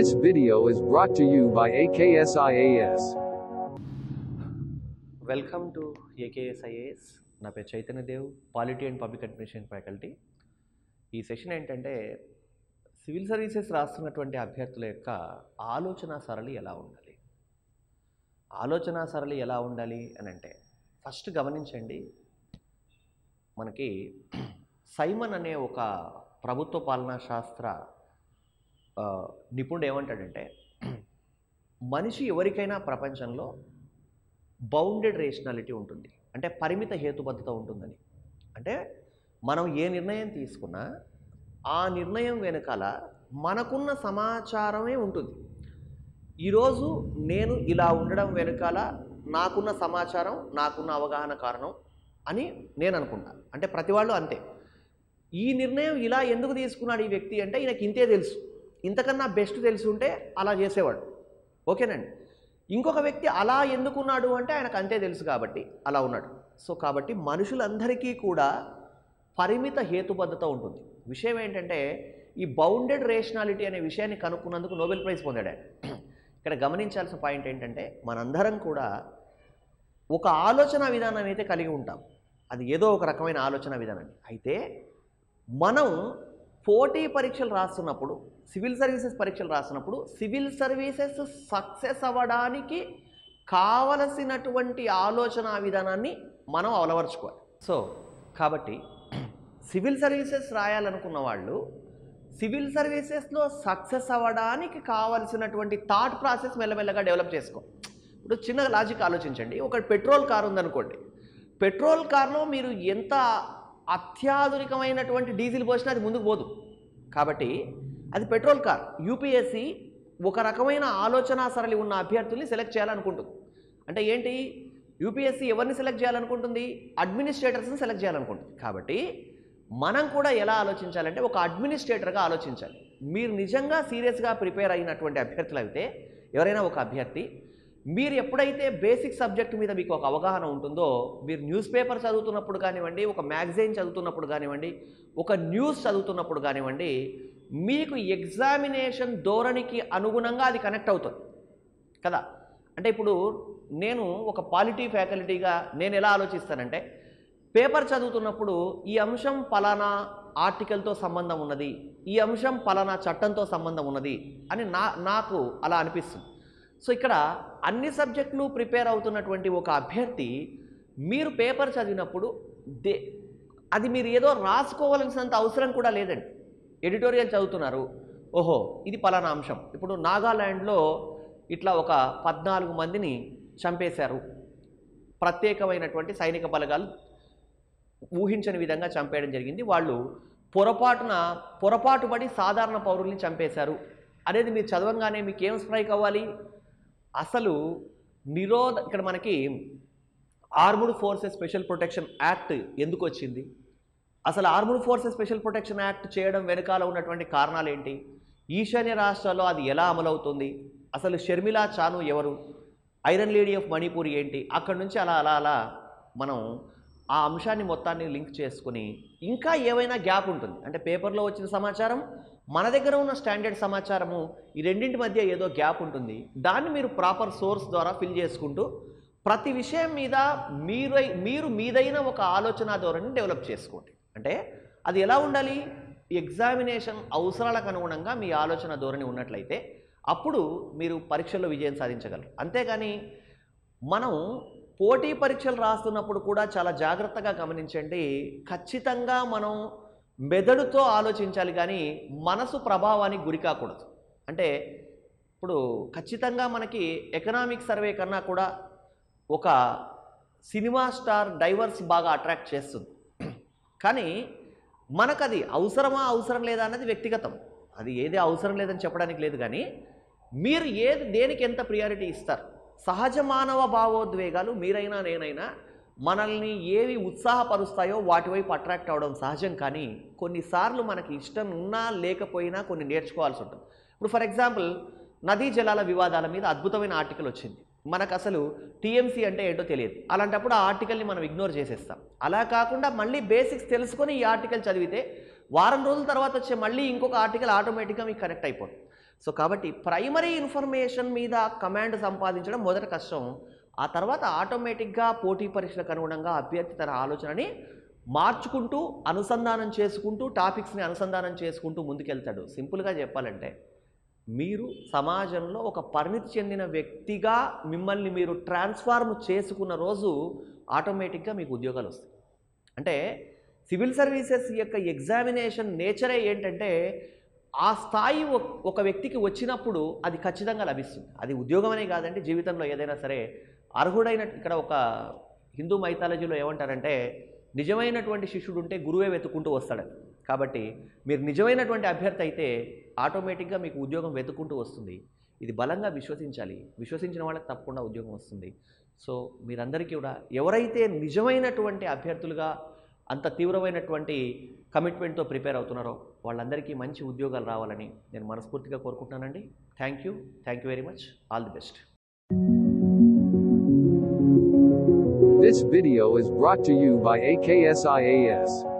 This video is brought to you by AKSIAS. Welcome to AKSIAS నా పేరు Chaitanya Dev polity and public administration faculty ఈ session ఏంటంటే civil services రాస్తున్నటువంటి అభ్యర్థుల యొక్క ఆలోచన సరళి ఎలా ఉండాలి ఆలోచన సరళి ఎలా ఉండాలి అని అంటే ఫస్ట్ గమనించండి మనకి సైమన్ అనే ఒక ప్రభుత్వ పాలనా శాస్త్ర ఆ, నిపుణుడు ఏమంటాడంటే మనిషి ఎవరికైనా ప్రపంచంలో బౌండెడ్ రేషనాలిటీ ఉంటుంది అంటే పరిమిత హేతుబద్ధత ఉంటుందని అంటే మనం ఏ నిర్ణయం తీసుకున్నా ఆ నిర్ణయం వెనకాల మనకున్న సమాచారమే ఉంటుంది ఈరోజు నేను ఇలా ఉండడం వెనకాల నాకున్న సమాచారం నాకున్న అవగాహన కారణం అని నేను అనుకుంటా అంటే ప్రతి వాళ్ళు అంతే ఈ నిర్ణయం ఇలా ఎందుకు తీసుకున్నాడు ఈ వ్యక్తి అంటే ఈయనకి ఇంతే తెలుసు ఇంతకన్నా బెస్ట్ తెలిసి ఉంటే అలా చేసేవాడు ఓకేనండి ఇంకొక వ్యక్తి అలా ఎందుకున్నాడు అంటే ఆయనకు అంతే తెలుసు కాబట్టి అలా ఉన్నాడు సో కాబట్టి మనుషులందరికీ కూడా పరిమిత హేతుబద్ధత ఉంటుంది విషయం ఏంటంటే ఈ బౌండెడ్ రేషనాలిటీ అనే విషయాన్ని కనుక్కున్నందుకు నోబెల్ ప్రైజ్ పొందాడు ఆయన ఇక్కడ గమనించాల్సిన పాయింట్ ఏంటంటే మనందరం కూడా ఒక ఆలోచన విధానం అయితే కలిగి ఉంటాం అది ఏదో ఒక రకమైన ఆలోచన విధానాన్ని అయితే మనం పోటీ పరీక్షలు రాస్తున్నప్పుడు సివిల్ సర్వీసెస్ పరీక్షలు రాస్తున్నప్పుడు సివిల్ సర్వీసెస్ సక్సెస్ అవ్వడానికి కావలసినటువంటి ఆలోచన విధానాన్ని మనం అలవరుచుకోవాలి సో కాబట్టి సివిల్ సర్వీసెస్ రాయాలనుకున్న వాళ్ళు సివిల్ సర్వీసెస్లో సక్సెస్ అవ్వడానికి కావలసినటువంటి థాట్ ప్రాసెస్ మెల్లమెల్లగా డెవలప్ చేసుకో ఇప్పుడు చిన్న లాజిక్ ఆలోచించండి ఒక పెట్రోల్ కార్ ఉందనుకోండి పెట్రోల్ కార్లో మీరు ఎంత అత్యాధునికమైనటువంటి డీజిల్ పోసినా అది ముందుకు పోదు కాబట్టి అది పెట్రోల్ కార్ యూపీఎస్సి ఒక రకమైన ఆలోచన సరళి ఉన్న అభ్యర్థుల్ని సెలెక్ట్ చేయాలనుకుంటుంది అంటే ఏంటి యూపీఎస్సి ఎవరిని సెలెక్ట్ చేయాలనుకుంటుంది అడ్మినిస్ట్రేటర్స్ని సెలెక్ట్ చేయాలనుకుంటుంది కాబట్టి మనం కూడా ఎలా ఆలోచించాలంటే ఒక అడ్మినిస్ట్రేటర్గా ఆలోచించాలి మీరు నిజంగా సీరియస్గా ప్రిపేర్ అయినటువంటి అభ్యర్థులు అయితే ఎవరైనా ఒక అభ్యర్థి మీరు ఎప్పుడైతే బేసిక్ సబ్జెక్ట్ మీద మీకు ఒక అవగాహన ఉంటుందో మీరు న్యూస్ పేపర్ చదువుతున్నప్పుడు కానివ్వండి ఒక మ్యాగజైన్ చదువుతున్నప్పుడు కానివ్వండి ఒక న్యూస్ చదువుతున్నప్పుడు కానివ్వండి మీకు ఎగ్జామినేషన్ ధోరణికి అనుగుణంగా అది కనెక్ట్ అవుతుంది కదా అంటే ఇప్పుడు నేను ఒక పాలిటీ ఫ్యాకల్టీగా నేను ఎలా ఆలోచిస్తానంటే పేపర్ చదువుతున్నప్పుడు ఈ అంశం పలానా ఆర్టికల్తో సంబంధం ఉన్నది ఈ అంశం పలానా చట్టంతో సంబంధం ఉన్నది అని నా నాకు అలా అనిపిస్తుంది సో ఇక్కడ అన్ని సబ్జెక్టులు ప్రిపేర్ అవుతున్నటువంటి ఒక అభ్యర్థి మీరు పేపర్ చదివినప్పుడు దే అది మీరు ఏదో రాసుకోవాల్సినంత అవసరం కూడా లేదండి ఎడిటోరియల్ చదువుతున్నారు ఓహో ఇది పలానా అంశం ఇప్పుడు నాగాల్యాండ్లో ఇట్లా ఒక పద్నాలుగు మందిని చంపేశారు ప్రత్యేకమైనటువంటి సైనిక బలగాలు ఊహించని విధంగా చంపేయడం జరిగింది వాళ్ళు పొరపాటున పొరపాటుపడి సాధారణ పౌరుల్ని చంపేశారు అనేది మీరు చదవంగానే మీకు ఏం స్ట్రైక్ అవ్వాలి అసలు నిరోధ ఇక్కడ మనకి armed forces special protection act ఎందుకు వచ్చింది అసలు armed forces special protection act చేయడం వెనకాల ఉన్నటువంటి కారణాలు ఏంటి ఈశాన్య రాష్ట్రాల్లో అది ఎలా అమలవుతుంది అసలు షర్మిలా చాను ఎవరు ఐరన్ లేడీ ఆఫ్ మణిపూర్ ఏంటి అక్కడ నుంచి అలా అలా అలా మనం ఆ అంశాన్ని మొత్తాన్ని లింక్ చేసుకుని ఇంకా ఏవైనా గ్యాప్ ఉంటుంది అంటే పేపర్లో వచ్చిన సమాచారం మన దగ్గర ఉన్న స్టాండర్డ్ సమాచారము ఈ రెండింటి మధ్య ఏదో గ్యాప్ ఉంటుంది దాన్ని మీరు ప్రాపర్ సోర్స్ ద్వారా ఫిల్ చేసుకుంటూ ప్రతి విషయం మీద మీరు మీరు మీదైన ఒక ఆలోచన ధోరణిని డెవలప్ చేసుకోండి అంటే అది ఎలా ఉండాలి ఎగ్జామినేషన్ అవసరాలకు అనుగుణంగా మీ ఆలోచన ధోరణి ఉన్నట్లయితే అప్పుడు మీరు పరీక్షల్లో విజయం సాధించగలరు అంతేగాని మనం పోటీ పరీక్షలు రాస్తున్నప్పుడు కూడా చాలా జాగ్రత్తగా గమనించండి ఖచ్చితంగా మనం మెదడుతో ఆలోచించాలి కానీ మనసు ప్రభావానికి గురి కాకూడదు అంటే ఇప్పుడు ఖచ్చితంగా మనకి ఎకనామిక్ సర్వే కన్నా కూడా ఒక సినిమా స్టార్ డైవర్స్ బాగా అట్రాక్ట్ చేస్తుంది కానీ మనకు అది అవసరమా అవసరం లేదా అన్నది వ్యక్తిగతం అది ఏది అవసరం లేదని చెప్పడానికి లేదు కానీ మీరు ఏది దేనికి ఎంత ప్రియారిటీ ఇస్తారు సహజ మానవ భావోద్వేగాలు మీరైనా నేనైనా మనల్ని ఏవి ఉత్సాహపరుస్తాయో వాటి వైపు అట్రాక్ట్ అవ్వడం సహజం కానీ కొన్నిసార్లు మనకి ఇష్టం ఉన్నా లేకపోయినా కొన్ని నేర్చుకోవాల్సి ఉంటుంది ఇప్పుడు ఫర్ ఎగ్జాంపుల్ నదీ జలాల వివాదాల మీద అద్భుతమైన ఆర్టికల్ వచ్చింది మనకు అసలు టీఎంసీ అంటే ఏంటో తెలియదు అలాంటప్పుడు ఆ ఆర్టికల్ని మనం ఇగ్నోర్ చేసేస్తాం అలా కాకుండా మళ్ళీ బేసిక్స్ తెలుసుకొని ఈ ఆర్టికల్ చదివితే వారం రోజుల తర్వాత వచ్చే మళ్ళీ ఇంకొక ఆర్టికల్ ఆటోమేటిక్గా మీకు కనెక్ట్ అయిపోతుంది సో కాబట్టి ప్రైమరీ ఇన్ఫర్మేషన్ మీద కమాండ్ సంపాదించడం మొదట కష్టం ఆ తర్వాత ఆటోమేటిక్గా పోటీ పరీక్షలకు అనుగుణంగా అభ్యర్థి తన ఆలోచనని మార్చుకుంటూ అనుసంధానం చేసుకుంటూ టాపిక్స్ని అనుసంధానం చేసుకుంటూ ముందుకెళ్తాడు సింపుల్గా చెప్పాలంటే మీరు సమాజంలో ఒక పరిణితి చెందిన వ్యక్తిగా మిమ్మల్ని మీరు ట్రాన్స్ఫార్మ్ చేసుకున్న రోజు ఆటోమేటిక్గా మీకు ఉద్యోగాలు వస్తాయి అంటే సివిల్ సర్వీసెస్ యొక్క ఎగ్జామినేషన్ నేచరే ఏంటంటే ఆ స్థాయి ఒక- ఒక వ్యక్తికి వచ్చినప్పుడు అది ఖచ్చితంగా లభిస్తుంది అది ఉద్యోగం అనే కాదండి జీవితంలో ఏదైనా సరే అర్హుడైన ఇక్కడ ఒక హిందూ మైథాలజీలో ఏమంటారంటే నిజమైనటువంటి శిష్యుడు ఉంటే గురువే వెతుక్కుంటూ వస్తాడని కాబట్టి మీరు నిజమైనటువంటి అభ్యర్థి అయితే ఆటోమేటిక్గా మీకు ఉద్యోగం వెతుక్కుంటూ వస్తుంది ఇది బలంగా విశ్వసించాలి విశ్వసించిన వాళ్ళకి తప్పకుండా ఉద్యోగం వస్తుంది సో మీరందరికీ కూడా ఎవరైతే నిజమైనటువంటి అభ్యర్థులుగా అంత తీవ్రమైనటువంటి కమిట్మెంట్తో ప్రిపేర్ అవుతున్నారో వాళ్ళందరికీ మంచి ఉద్యోగాలు రావాలని నేను మనస్ఫూర్తిగా కోరుకుంటున్నానండి thank you thank you very much all the best This video is brought to you by AKSIAS.